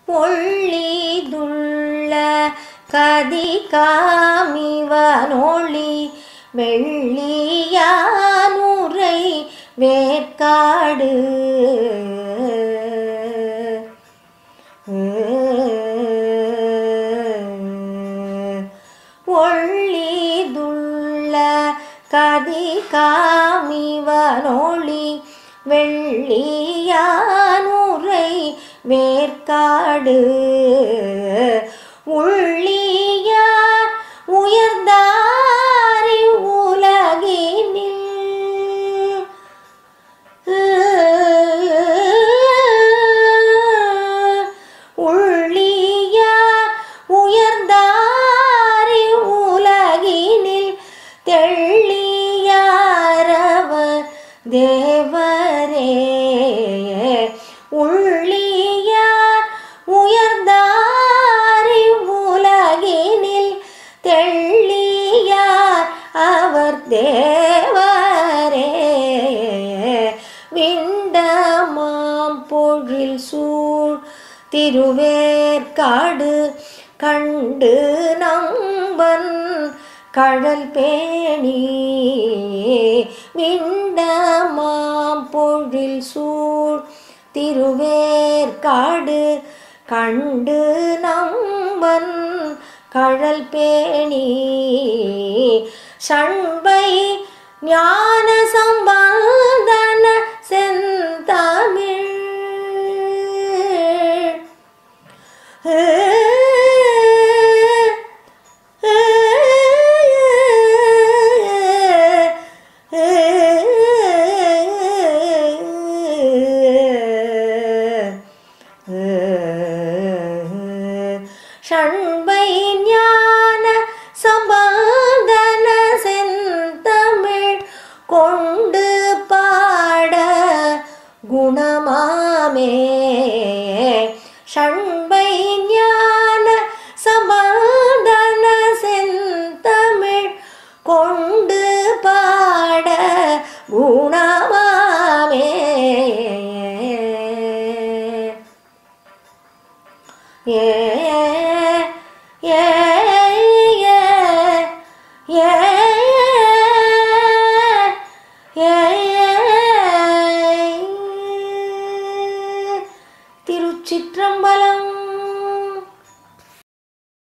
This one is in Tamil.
ஒள்ளிதுள்ள கதி காமிவனொளி வெள்ளியானுரை வேற்காடு ஒள்ளிதுள்ள கதி காமிவனொளி வெள்ளியானுரை வேற்காடு உள்ளியார் உயர்ந்தாரி உலகினில் உள்ளியார் உயர்ந்தாரி உலகினில் தெள்ளியாரவர் தேவரே உள்ளியார் உயர்ந்தாரி உலகினில் தெள்ளியார் அவர் தேவரே விண்டமாம் பொழில் சூழ் திருவேற்காடு கண்டு நம்பன் கடல் பேணி விண்டமாம் பொழில் சூழ் திருவேற்காடு கண்டு நம்பன் கழல் பேணி சண்பை ஞான சம்பந்தன செந்தமிழ் ஷண்பை ஞான சம்பந்தன செந்தமிழ் கொண்டு பாட குணமாமே ஷண்பை ஞான சம்பந்தன செந்தமிழ் கொண்டு பாட குணமாமே ஏ ஏ ஏ ஏ